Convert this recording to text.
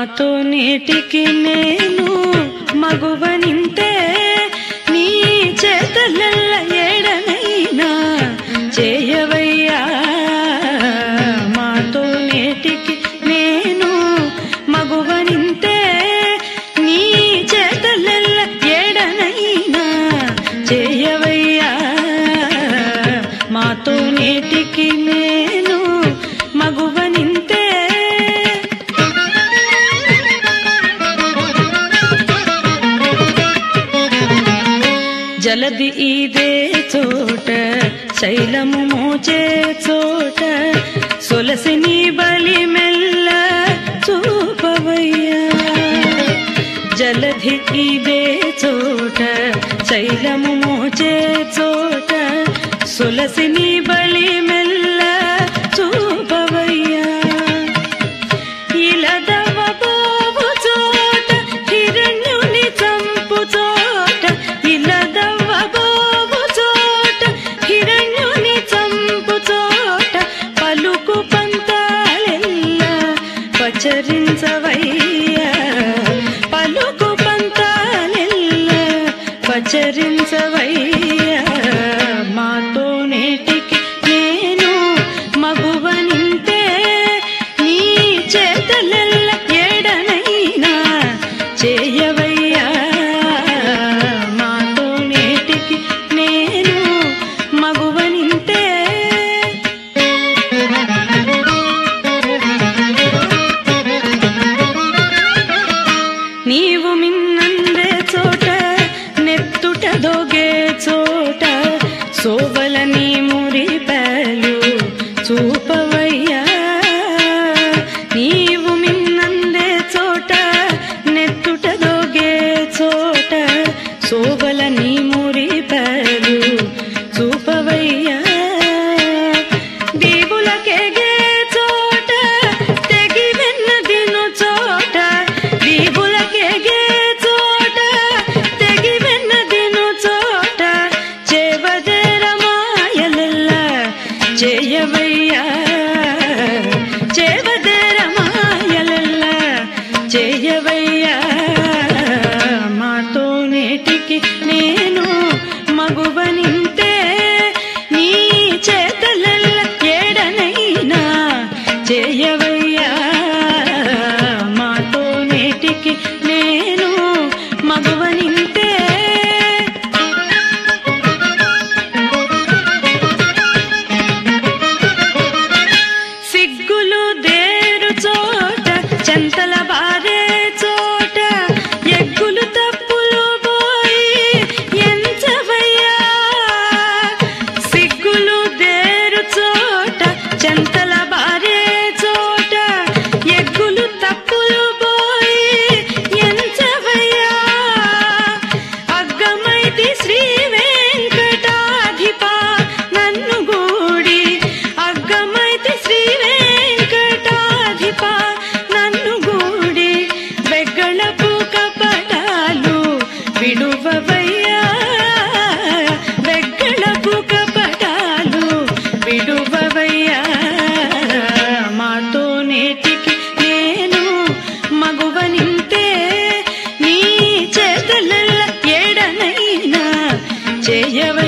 మాతో నేటికి నేను మగువనింతే నీ చేతలల్ల ఏడనైనా చేయవయ్యా మాతో నేటికి నేను మగువనింతే నీ చేతలల్ల ఏడనైనా చేయవయ్యా మాతో నేటికి నేను మగువనింతే జలది ఇదే చోట శైలము మోచే చోట సొలసిని బలి మెల్ల చూపవయ్యా జలధి ఇదే చోట శైలము మోచే చోట సొలసిని బలి మెల్ల చూపవయ్యా ఇలదవ బాబు చోట హిరణ్యుని చంపు చోట ఇలదవ బాబు చోట హిరణ్యుని చంపు చోట పలుకు పంతాలెల్ల పచరించవయ్యా పలుకు పంతాలెల్ల పచరించవయ్యా మాతో నేటికి నేను మగువనింతే నీ చేతలెల్ల ఏడనైనా చేయవయ్యా మాతో నేటికి నేను మగువనింతే నీవు మిన్నందే చోట నెత్తుట దొగే చోట సోవలని మురిపాలు చూపవయ్యా నీవు మిన్నందే చోట నెత్తుట దొగే చోట సోవలని మురిపాలు చూపవయ్యా దీవులకెగే చోట తెగి వెన్నదిను చోట దీవులకెగే చోట తెగి వెన్నదిను చోట చేవదేరమాయలెల్ల చేయవయ్యా చేవదేరమాయలెల్ల చేయవయ్యా మాతో నేటికి నేను మగువనింతే నీ చేతలల్ల ఏడనైనా చేయవయ్యా మాతో నేటికి నేను మగువనింతే సిగ్గులు దేరు చోట చెంతల బారే చోట ఎగ్గులు తప్పులు పోయి ఎంచవయ్యా సిగ్గులు దేరు చోట చెంతల బారే చోట ఎగ్గులు తప్పులు పోయి ఎంచవయ్యా అగ్గమైతి శ్రీ వెంకటాధిప నన్ను గూడి అగ్గమైతి శ్రీ వెంకటాధిప నన్ను గూడి వెగ్గళపు కపటాలు విడువవయ్యా వెగ్గళపు కపటాలు విడువవయ్యా మాతో నేటికి నేను మగువనింతే నీ చేతలల్ల ఏడనైనా చేయవ